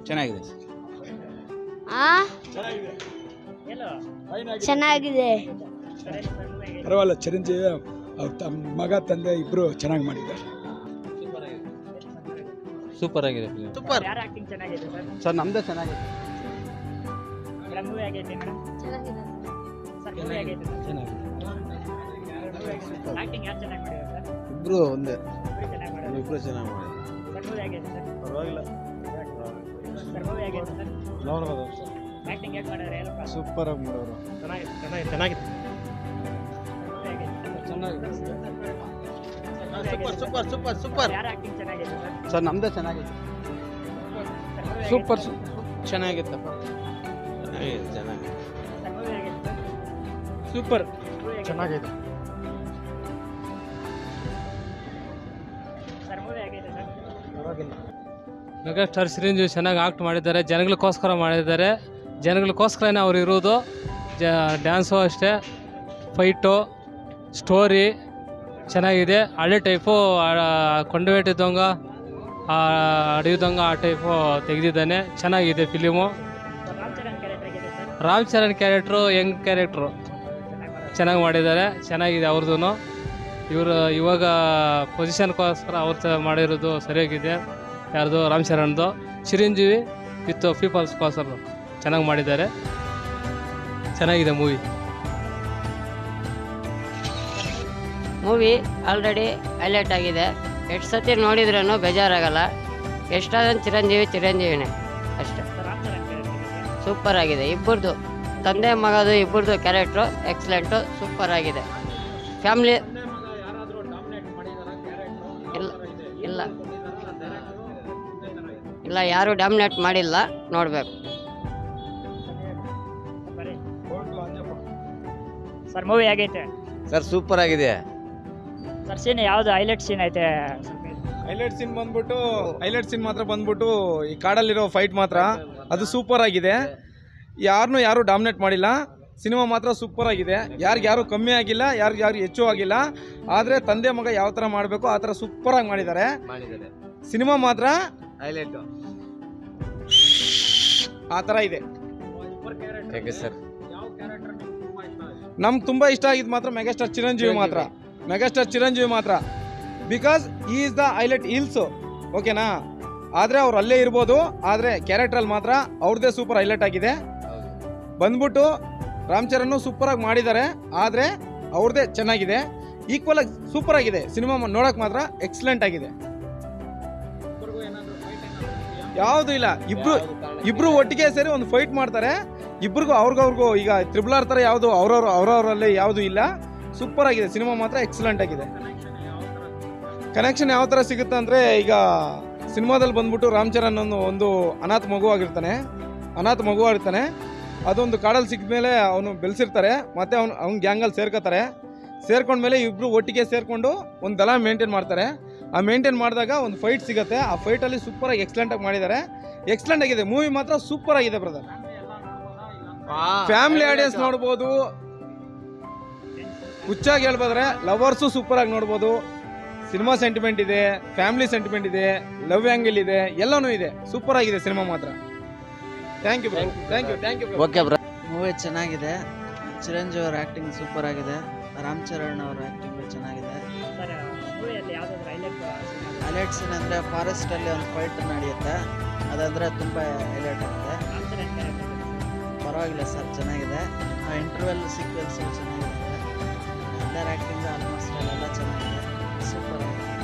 ಚೆನ್ನಾಗಿದೆ ಆ ಚೆನ್ನಾಗಿದೆ ಪರವಾಗಿಲ್ಲ ಚಿರಂಜೀವಿ ಅವ್ರ ತಮ್ಮ ಮಗ ತಂದೆ ಇಬ್ಬರು ಚೆನ್ನಾಗಿ ಮಾಡಿದ್ದಾರೆ ಸೂಪರ್ ಆಗಿದೆ ಫಿಲಿಮ್ ಸೂಪರ್ ಯಾರ ಆಕ್ಟಿಂಗ್ ಚೆನ್ನಾಗಿದೆ ಸರ್ ಸರ್ ನಮ್ದೇ ಚೆನ್ನಾಗಿದೆ ಮೇಡಮ್ ಮೂವಿ ಆಗೈತೆ ಮೇಡಮ್ ಸರ್ ಮೂವಿ ಆಗೈತೆ ಆಕ್ಟಿಂಗ್ ಯಾರು ಚೆನ್ನಾಗಿ ಮಾಡಿದ್ದಾರೆ ಸರ್ ಇಬ್ರು ಒಂದೇ ಇಬ್ರು ಚೆನ್ನಾಗಿ ಮಾಡಿದ್ದಾರೆ ಇಬ್ರು ಚೆನ್ನಾಗಿ ಮಾಡಿ ಸರ್ ಮೂವಿ ಆಗೈತೆ ಸರ್ ಪರವಾಗಿಲ್ಲ ಸರ್ ಮೂವಿ ಆಗೈತೆ ಸರ್ ನೋಡ್ಬೋದು ಆಕ್ಟಿಂಗ್ ಹೇಗೆ ಮಾಡಿದ್ದಾರೆ ಹೇಳಪ್ಪ ಸೂಪರ್ ಆಗಿ ಮಾಡೋರು ಚೆನ್ನಾಗಿದೆ ಚೆನ್ನಾಗಿದೆ ಚೆನ್ನಾಗಿದೆ ಮೂವಿ ಆಗೈತೆ ಸೂಪರ್ ಸೂಪರ್ ಸೂಪರ್ ಸೂಪರ್ ಯಾರ ಆಕ್ಟಿಂಗ್ ಚೆನ್ನಾಗಿದೆ ಸರ್ ಸರ್ ನಮ್ದೇ ಚೆನ್ನಾಗಿದೆ ಸೂಪರ್ ಚೆನ್ನಾಗಿತ್ತಪ್ಪ ಚೆನ್ನಾಗಿ ಸರ್ ಮೂವಿ ಆಗೈತೆ ಸರ್ ಸೂಪರ್ ಚೆನ್ನಾಗಿದೆ ಸರ್ ಮೂವಿ ಆಗೈತೆ ಸರ್ ಮೆಗಾಸ್ಟಾರ್ ಚಿರಂಜೀವಿ ಚೆನ್ನಾಗಿ ಆಕ್ಟ್ ಮಾಡಿದ್ದಾರೆ ಜನಗಳಿಗೋಸ್ಕರ ಮಾಡಿದ್ದಾರೆ ಜನಗಳಿಗೋಸ್ಕರನೇ ಅವ್ರು ಇರೋದು ಜ ಡ್ಯಾನ್ಸು ಅಷ್ಟೇ ಫೈಟು ಸ್ಟೋರಿ ಚೆನ್ನಾಗಿದೆ ಹಳೆ ಟೈಪು ಕೊಂಡವೇಟಿ ದೊಂಗ ಅಡವಿ ದೊಂಗ ಆ ಟೈಪು ತೆಗೆದಿದ್ದಾನೆ ಚೆನ್ನಾಗಿದೆ film sir Ram Charan character ಆಗಿದೆ sir Ram Charan character young character ಚೆನ್ನಾಗಿ ಮಾಡಿದ್ದಾರೆ ಚೆನ್ನಾಗಿದೆ ಅವ್ರದ್ದು ಇವರು ಇವಾಗ ಪೊಸಿಷನ್ಗೋಸ್ಕರ ಅವ್ರು ಚ- ಮಾಡಿರೋದು ಸರಿಯಾಗಿದೆ ಯಾರ್ದು ರಾಮ್ ಚರಣ್ದು ಚಿರಂಜೀವಿ ವಿತ್ ಪೀಪಲ್ಸ್ಗೋಸ್ಕರ ಚೆನ್ನಾಗಿ ಮಾಡಿದ್ದಾರೆ ಚೆನ್ನಾಗಿದೆ ಮೂವಿ ಮೂವಿ ಆಲ್ರೆಡಿ ಹೈಲೈಟ್ ಆಗಿದೆ ಎಷ್ಟು ಸತಿ ನೋಡಿದ್ರೂ ಬೇಜಾರಾಗಲ್ಲ ಎಷ್ಟಾದ ಚಿರಂಜೀವಿ ಚಿರಂಜೀವಿನೇ ಅಷ್ಟೇ sir Ram Charan character super ಆಗಿದೆ ಇಬ್ಬರದು ತಂದೆ ಮಗದು ಇಬ್ಬರದು ಕ್ಯಾರೆಕ್ಟ್ರು ಎಕ್ಸಲೆಂಟು ಸೂಪರ್ ಆಗಿದೆ ಫ್ಯಾಮ್ಲಿ ಇಲ್ಲ ಇಲ್ಲ ಇಲ್ಲ ಯಾರು ಡಾಮಿನೇಟ್ ಮಾಡಿಲ್ಲ ನೋಡಬೇಕು ಸರ್ ಮೂವಿ ಆಗೈತೆ ಸರ್ ಸೂಪರ್ ಆಗಿದೆ ಸರ್ ಸೀನ್ ಯಾವ್ದು ಹೈಲೈಟ್ ಸೀನ್ ಐತೆ ಸ್ವಲ್ಪ ಹೇಳಿ. ಹೈಲೈಟ್ ಸೀನ್ ಬಂದ್ಬಿಟ್ಟು ಹೈಲೈಟ್ ಸೀನ್ ಮಾತ್ರ ಬಂದ್ಬಿಟ್ಟು ಈ ಕಾಡಲ್ಲಿರೋ ಫೈಟ್ ಮಾತ್ರ ಅದು ಸೂಪರ್ ಆಗಿದೆ ಯಾರನ್ನೂ ಯಾರು ಡಾಮಿನೇಟ್ ಮಾಡಿಲ್ಲ ಸಿನಿಮಾ ಮಾತ್ರ ಸೂಪರ್ ಆಗಿದೆ ಯಾರಿಗೆ ಯಾರು ಕಮ್ಮಿ ಆಗಿಲ್ಲ ಯಾರಿಗೆ ಯಾರು ಹೆಚ್ಚು ಆಗಿಲ್ಲ ಆದರೆ ತಂದೆ ಮಗ ಯಾವ ಥರ ಮಾಡಬೇಕು ಆ ಥರ ಸೂಪರ್ ಆಗಿ ಮಾಡಿದ್ದಾರೆ ಮಾಡಿದ್ದಾರೆ ಸಿನಿಮಾ ಮಾತ್ರ ಹೈಲೈಟ್ ಆ ಥರ ಇದೆ ಥ್ಯಾಂಕ್ ಯು ಸರ್ ನಮ್ಗೆ ತುಂಬ ಇಷ್ಟ ಆಗಿದ್ದು ಮಾತ್ರ ಮೆಗಾಸ್ಟಾರ್ ಚಿರಂಜೀವಿ ಮಾತ್ರ ಮೆಗಾಸ್ಟಾರ್ ಚಿರಂಜೀವಿ ಮಾತ್ರ ಬಿಕಾಸ್ ಈ ಇಸ್ ದ ಹೈಲೈಟ್ ಹಿಲ್ಸು ಓಕೆನಾ ಆದರೆ ಅವ್ರು ಅಲ್ಲೇ ಇರ್ಬೋದು ಆದರೆ ಕ್ಯಾರೆಕ್ಟ್ರಲ್ಲಿ ಮಾತ್ರ ಅವ್ರದ್ದೇ ಸೂಪರ್ ಹೈಲೈಟ್ ಆಗಿದೆ ಬಂದ್ಬಿಟ್ಟು ರಾಮ್ ಚರಣ್ ಸೂಪರ್ ಆಗಿ ಮಾಡಿದ್ದಾರೆ ಆದರೆ ಅವ್ರದ್ದೇ ಚೆನ್ನಾಗಿದೆ ಈಕ್ವಲ್ ಆಗಿ ಸೂಪರ್ ಆಗಿದೆ ಸಿನಿಮಾ ನೋಡಕ್ ಮಾತ್ರ ಎಕ್ಸಲೆಂಟ್ ಆಗಿದೆ ಯಾವುದು ಇಲ್ಲ ಇಬ್ರು ಇಬ್ರು ಒಟ್ಟಿಗೆ ಸೇರಿ ಒಂದು ಫೈಟ್ ಮಾಡ್ತಾರೆ ಇಬ್ರಿಗೂ ಅವ್ರಿಗವ್ರಿಗೂ ಈಗ ತ್ರಿಬಲ್ ಆರ್ ಥರ ಯಾವುದು ಅವ್ರವ್ರು ಅವ್ರವ್ರಲ್ಲಿ ಯಾವುದು ಇಲ್ಲ ಸೂಪರ್ ಆಗಿದೆ ಸಿನಿಮಾ ಮಾತ್ರ ಎಕ್ಸಲೆಂಟ್ ಆಗಿದೆ ಕನೆಕ್ಷನ್ ಯಾವ ಥರ ಸಿಗುತ್ತೆ ಅಂದರೆ ಈಗ ಸಿನಿಮಾದಲ್ಲಿ ಬಂದ್ಬಿಟ್ಟು ರಾಮ್ ಚರಣ್ ಒಂದು ಒಂದು ಅನಾಥ ಮಗು ಆಗಿರ್ತಾನೆ ಅನಾಥ ಮಗು ಆಗಿರ್ತಾನೆ ಅದೊಂದು ಕಾಡಲ್ಲಿ ಸಿಕ್ಕಿದ್ಮೇಲೆ ಅವನು ಬೆಳೆಸಿರ್ತಾರೆ ಮತ್ತೆ ಅವ್ನು ಅವ್ನ ಗ್ಯಾಂಗಲ್ಲಿ ಸೇರ್ಕೋತಾರೆ ಸೇರ್ಕೊಂಡ್ಮೇಲೆ ಇಬ್ಬರು ಒಟ್ಟಿಗೆ ಸೇರಿಕೊಂಡು ಒಂದು ದಳ ಮೇಂಟೈನ್ ಮಾಡ್ತಾರೆ ಆ ಮೇಂಟೈನ್ ಮಾಡಿದಾಗ ಒಂದು ಫೈಟ್ ಸಿಗುತ್ತೆ ಆ ಫೈಟಲ್ಲಿ ಸೂಪರಾಗಿ ಎಕ್ಸಲೆಂಟಾಗಿ ಮಾಡಿದ್ದಾರೆ ಎಕ್ಸಲೆಂಟ್ ಆಗಿದೆ ಮೂವಿ ಮಾತ್ರ ಸೂಪರ್ ಆಗಿದೆ ಬ್ರದರ್ ಫ್ಯಾಮಿಲಿ ಆಡಿಯನ್ಸ್ ನೋಡ್ಬೋದು ಹುಚ್ಚಾಗಿ ಹೇಳ್ಬೋದ್ರೆ ಲವರ್ಸು ಸೂಪರ್ ಆಗಿ ನೋಡ್ಬೋದು ಸಿನಿಮಾ ಸೆಂಟಿಮೆಂಟ್ ಇದೆ ಫ್ಯಾಮಿಲಿ ಸೆಂಟಿಮೆಂಟ್ ಇದೆ ಲವ್ ಆ್ಯಂಗಲ್ ಇದೆ ಎಲ್ಲನೂ ಇದೆ ಸೂಪರ್ ಆಗಿದೆ ಸಿನಿಮಾ ಮಾತ್ರ thank you thank you thank you okay bro movie ಚೆನ್ನಾಗಿದೆ ಚಿರಂಜೀವಿ ಅವ್ರ ಆ್ಯಕ್ಟಿಂಗ್ ಸೂಪರ್ ಆಗಿದೆ ರಾಮ್ ಚರಣ್ ಅವ್ರ ಆ್ಯಕ್ಟಿಂಗ್ ಚೆನ್ನಾಗಿದೆ ಸರ್ ಮೂವಿಯಲ್ಲಿ ಯಾವ್ದಾದ್ರು ಹೈಲೈಟ್ ಹೈಲೈಟ್ ಸೀನ್ ಅಂದರೆ ಫಾರೆಸ್ಟಲ್ಲಿ ಒಂದು ಫೈಟ್ ನಡೆಯುತ್ತೆ ಅದಂದರೆ ತುಂಬ ಹೈಲೈಟ್ ಆಗಿದೆ ರಾಮ್ ಚರಣ್ ಕ್ಯಾರೆಕ್ಟರ್ ಪರವಾಗಿಲ್ಲ ಸರ್ ಚೆನ್ನಾಗಿದೆ ಇಂಟರ್ವೆಲ್ ಸೀಕ್ವೆನ್ಸ್ ಚೆನ್ನಾಗಿದೆ ಎಲ್ಲರ ಆ್ಯಕ್ಟಿಂಗ್ ಆಲ್ಮೋಸ್ಟ್ ಎಲ್ಲ ಚೆನ್ನಾಗಿದೆ ಸೂಪರ್ ಆಗಿದೆ